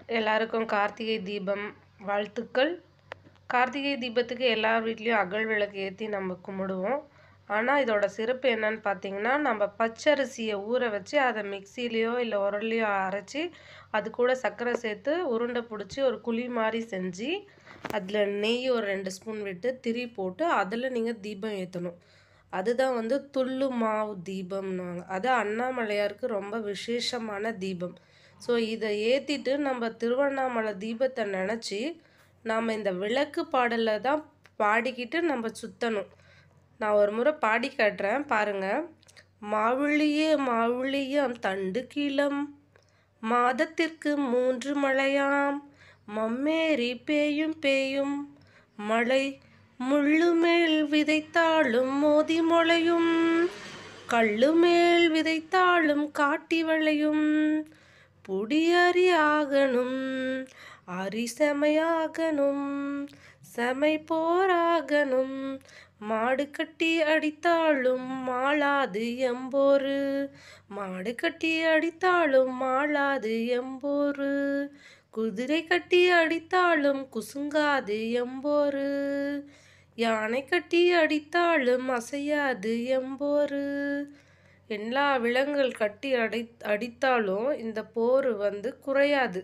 எல்லாருக்கும் கார்த்திகை தீபம் வாழ்த்துக்கள் கார்த்திகை தீபத்துக்கு எல்லார் வீட்லேயும் அகல் விளக்கு ஏற்றி நம்ம கும்பிடுவோம் ஆனால் இதோட சிறப்பு என்னன்னு பார்த்தீங்கன்னா நம்ம பச்சரிசியை ஊற வச்சு அதை மிக்சிலேயோ இல்லை உரல்லையோ அரைச்சி அது கூட சர்க்கரை சேர்த்து உருண்டை பிடிச்சி ஒரு குழி மாதிரி செஞ்சு அதில் நெய் ஒரு ரெண்டு ஸ்பூன் விட்டு திரி போட்டு அதில் நீங்கள் தீபம் ஏற்றணும் அதுதான் வந்து துள்ளு மாவு தீபம்னாங்க அது அண்ணாமலையாருக்கு ரொம்ப விசேஷமான தீபம் ஸோ இதை ஏற்றிட்டு நம்ம திருவண்ணாமலை தீபத்தை நினச்சி நாம் இந்த விளக்கு பாடலை தான் பாடிக்கிட்டு நம்ம சுற்றணும் நான் ஒரு முறை பாடி காட்டுறேன் பாருங்கள் மாவுளியே மாவுளியாம் தண்டு கிளம் மாதத்திற்கு மூன்று மழையாம் மம்மேறி பேயும் பேயும் மழை முள்ளு மேல் விதைத்தாலும் மோதி முளையும் கள்ளு மேல் விதைத்தாலும் காட்டி விளையும் புடியறி ஆகணும் அரி செமையாகணும் செமை போராகணும் மாடு கட்டி அடித்தாலும் மாளாது எம்போரு மாடு கட்டி அடித்தாலும் மாளாது எம்போரு குதிரை கட்டி அடித்தாலும் குசுங்காது எம்போரு யானை கட்டி அடித்தாலும் அசையாது எம்போரு எல்லா விலங்குகள் கட்டி அடை அடித்தாலும் இந்த போர் வந்து குறையாது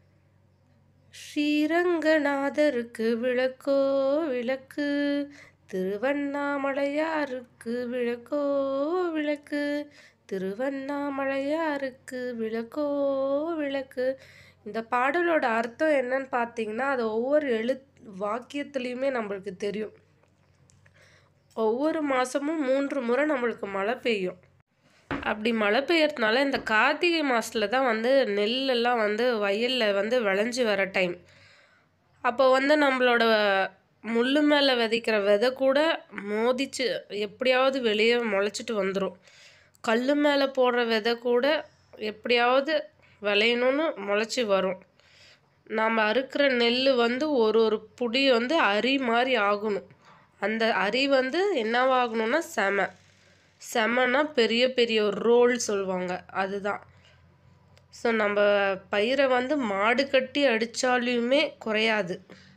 ஸ்ரீரங்கநாதருக்கு விளக்கோ விளக்கு திருவண்ணாமலையாருக்கு விளக்கோ விளக்கு திருவண்ணாமலையாருக்கு விளக்கோ விளக்கு இந்த பாடலோட அர்த்தம் என்னன்னு பார்த்தீங்கன்னா அது ஒவ்வொரு எழு வாக்கியத்துலேயுமே நம்மளுக்கு தெரியும் ஒவ்வொரு மாதமும் மூன்று முறை நம்மளுக்கு மழை பெய்யும் அப்படி மழை பெய்யறதுனால இந்த கார்த்திகை மாதத்தில் தான் வந்து நெல்லெல்லாம் வந்து வயலில் வந்து விளைஞ்சி வர டைம் அப்போ வந்து நம்மளோட முள்ளு மேலே விதைக்கிற விதை கூட மோதிச்சு எப்படியாவது வெளியே முளைச்சிட்டு வந்துடும் கல் மேலே போடுற விதை கூட எப்படியாவது விளையணும்னு முளைச்சி வரும் நாம் அறுக்கிற நெல் வந்து ஒரு ஒரு புடி வந்து அரி மாதிரி ஆகணும் அந்த அரி வந்து என்னவாகணும்னா செம செமனா பெரிய பெரிய ஒரு ரோல் சொல்லுவாங்க அதுதான் ஸோ நம்ம பயிரை வந்து மாடு கட்டி அடித்தாலுமே குறையாது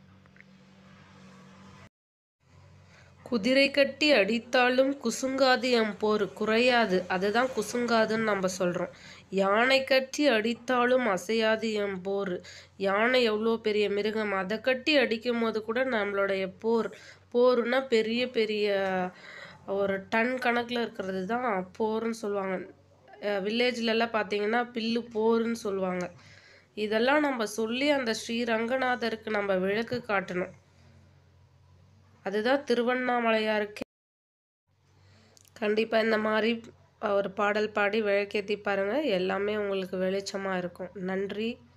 குதிரை கட்டி அடித்தாலும் குசுங்காது என் போர் குறையாது அதுதான் குசுங்காதுன்னு நம்ம சொல்கிறோம் யானை கட்டி அடித்தாலும் அசையாது என் போர் யானை எவ்வளோ பெரிய மிருகம் அதை கட்டி அடிக்கும் போது கூட நம்மளுடைய போர் போர்னா பெரிய பெரிய ஒரு டன் கணக்கில் இருக்கிறது தான் போர்னு சொல்லுவாங்க வில்லேஜ்லலாம் பார்த்தீங்கன்னா பில்லு போர்னு சொல்லுவாங்க இதெல்லாம் நம்ம சொல்லி அந்த ஸ்ரீரங்கநாதருக்கு நம்ம விளக்கு காட்டணும் அதுதான் திருவண்ணாமலையாருக்கு கண்டிப்பாக இந்த மாதிரி ஒரு பாடல் பாடி விளக்கேற்றி பாருங்கள் எல்லாமே உங்களுக்கு வெளிச்சமாக இருக்கும் நன்றி